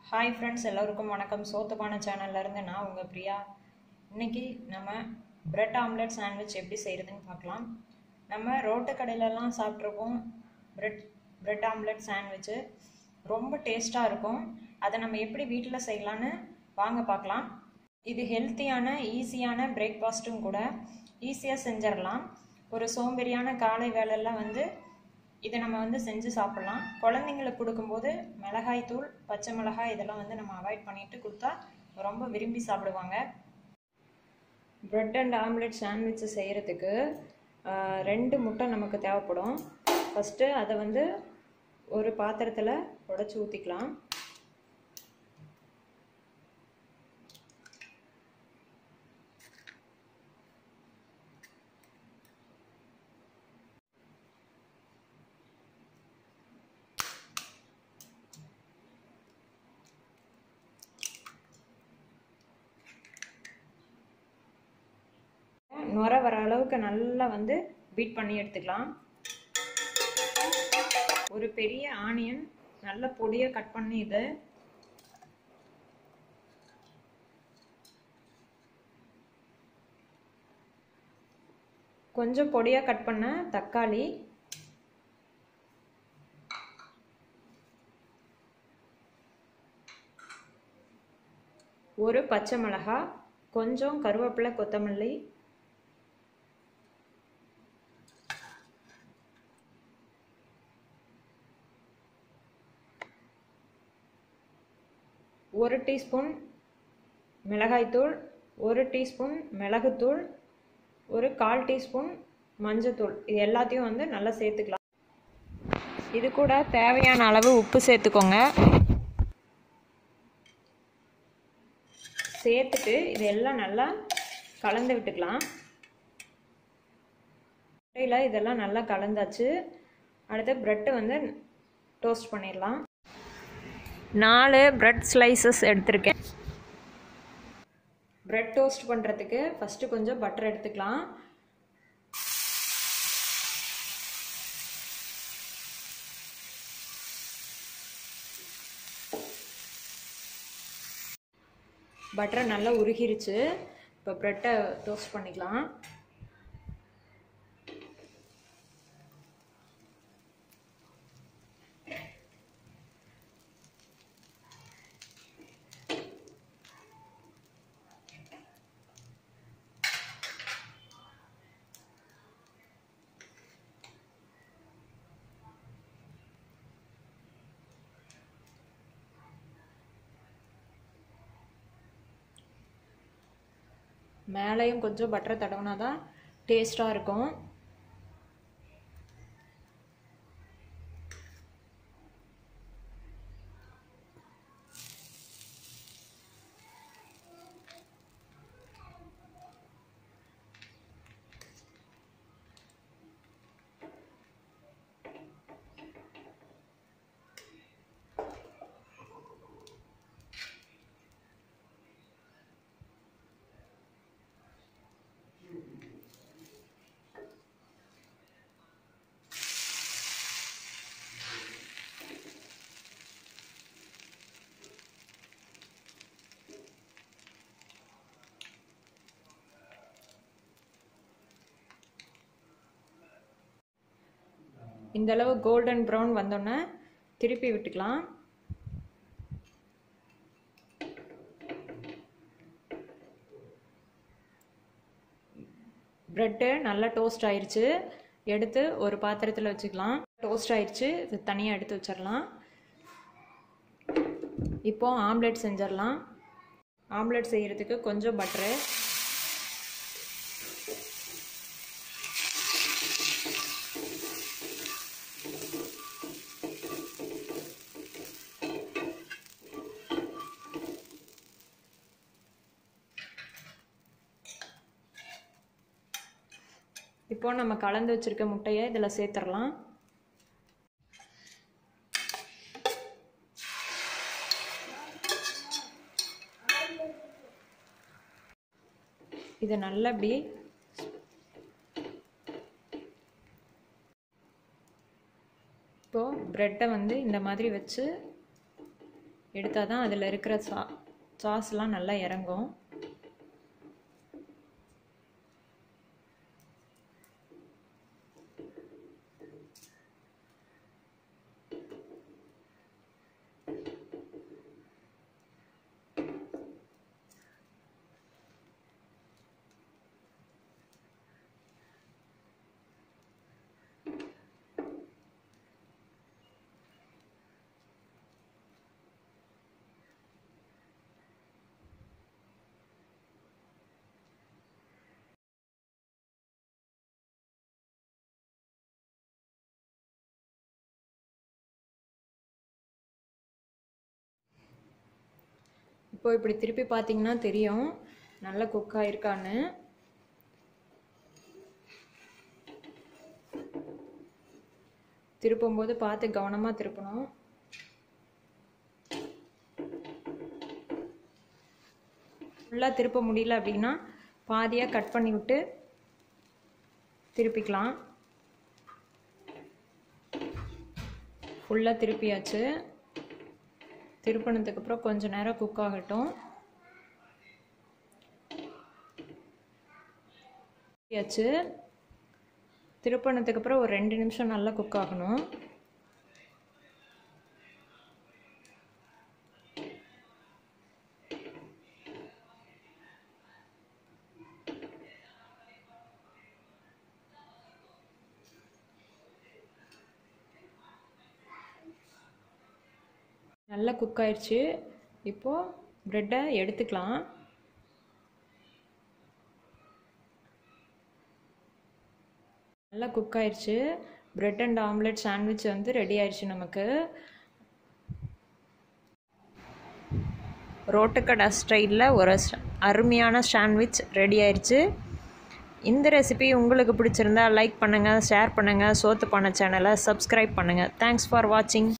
hi friends எல்லோருக்கும் வணக்கம் சோத்துப்பான சேனல்லேருந்து நான் உங்கள் பிரியா இன்னைக்கு நம்ம பிரெட் ஆம்லெட் சாண்ட்விச் எப்படி செய்கிறதுன்னு பார்க்கலாம் நம்ம ரோட்டு கடையிலலாம் சாப்பிட்ருக்கோம் பிரெட் பிரெட் ஆம்லெட் சாண்ட்விச்சு ரொம்ப டேஸ்ட்டாக இருக்கும் அதை நம்ம எப்படி வீட்டில் செய்யலான்னு வாங்க பார்க்கலாம் இது ஹெல்த்தியான ஈஸியான பிரேக்ஃபாஸ்ட்டும் கூட ஈஸியாக செஞ்சிடலாம் ஒரு சோம்பேறியான காலை வேலையெல்லாம் வந்து இதை நம்ம வந்து செஞ்சு சாப்பிட்லாம் குழந்தைங்களுக்கு கொடுக்கும்போது மிளகாய் தூள் பச்சை மிளகாய் இதெல்லாம் வந்து நம்ம அவாய்ட் பண்ணிட்டு கொடுத்தா ரொம்ப விரும்பி சாப்பிடுவாங்க பிரெட் அண்ட் ஆம்லெட் சாண்ட்விச் செய்கிறதுக்கு ரெண்டு முட்டை நமக்கு தேவைப்படும் ஃபஸ்ட்டு அதை வந்து ஒரு பாத்திரத்தில் உடச்சி ஊற்றிக்கலாம் நுர வர அளவுக்கு நல்லா வந்து பீட் பண்ணி எடுத்துக்கலாம் ஒரு பெரிய ஆனியன் நல்ல பொடியாக கட் பண்ணி இது கொஞ்சம் பொடியாக கட் பண்ண தக்காளி ஒரு பச்சை மிளகாய் கொஞ்சம் கருவேப்பிலை கொத்தமல்லி ஒரு டீஸ்பூன் மிளகாய்த்தூள் ஒரு டீஸ்பூன் மிளகுத்தூள் ஒரு கால் டீஸ்பூன் மஞ்சத்தூள் இது எல்லாத்தையும் வந்து நல்லா சேர்த்துக்கலாம் இது கூட தேவையான அளவு உப்பு சேர்த்துக்கோங்க சேர்த்துட்டு இது எல்லாம் நல்லா கலந்து விட்டுக்கலாம் முட்டையில் இதெல்லாம் நல்லா கலந்தாச்சு அடுத்து ப்ரெட்டு வந்து டோஸ்ட் பண்ணிடலாம் நாலு ப்ரெட் ஸ்லைசஸ் எடுத்திருக்கேன் ப்ரெட் டோஸ்ட் பண்ணுறதுக்கு ஃபஸ்ட்டு கொஞ்சம் பட்டர் எடுத்துக்கலாம் பட்டரை நல்லா உருகிருச்சு இப்போ ப்ரெட்டை டோஸ்ட் பண்ணிக்கலாம் மேலேயும் கொஞ்சம் பட்டரை தடவினா தான் டேஸ்ட்டாக இருக்கும் இந்த அளவு கோல்டன் ப்ரௌன் வந்தோடனே திருப்பி விட்டுக்கலாம் ப்ரெட்டு நல்லா டோஸ்ட் ஆயிடுச்சு எடுத்து ஒரு பாத்திரத்தில் வச்சுக்கலாம் டோஸ்ட் ஆயிடுச்சு இது தனியாக எடுத்து வச்சிடலாம் இப்போ ஆம்லெட் செஞ்சிடலாம் ஆம்லெட் செய்கிறதுக்கு கொஞ்சம் பட்டரு இப்போ நம்ம கலந்து வச்சுருக்க முட்டையை இதில் சேர்த்துடலாம் இதை நல்லா இப்படி இப்போது ப்ரெட்டை வந்து இந்த மாதிரி வச்சு எடுத்தால் தான் அதில் இருக்கிற சா சாஸ்லாம் நல்லா இறங்கும் இப்போ இப்படி திருப்பி பார்த்தீங்கன்னா தெரியும் நல்லா குக் ஆயிருக்கான்னு திருப்பும்போது பார்த்து கவனமாக திருப்பணும் ஃபுல்லாக திருப்ப முடியல அப்படின்னா பாதியாக கட் பண்ணி விட்டு திருப்பிக்கலாம் ஃபுல்லாக திருப்பியாச்சு திருப்பினதுக்கப்புறம் கொஞ்ச நேரம் குக் ஆகட்டும் ஆச்சு திருப்பினதுக்கப்புறம் ஒரு ரெண்டு நிமிஷம் நல்லா குக் ஆகணும் நல்லா குக் ஆயிடுச்சு இப்போது ப்ரெட்டை எடுத்துக்கலாம் நல்லா குக் ஆயிடுச்சு ப்ரெட் அண்ட் ஆம்லெட் சாண்ட்விச் வந்து ரெடி ஆயிடுச்சு நமக்கு ரோட்டுக்கடை ஸ்டைலில் ஒரு அருமையான சாண்ட்விச் ரெடி ஆயிடுச்சு இந்த ரெசிபி உங்களுக்கு பிடிச்சிருந்தா லைக் பண்ணுங்கள் ஷேர் பண்ணுங்கள் சோத்து பண்ண சேனலை சப்ஸ்கிரைப் பண்ணுங்கள் தேங்க்ஸ் ஃபார் வாட்சிங்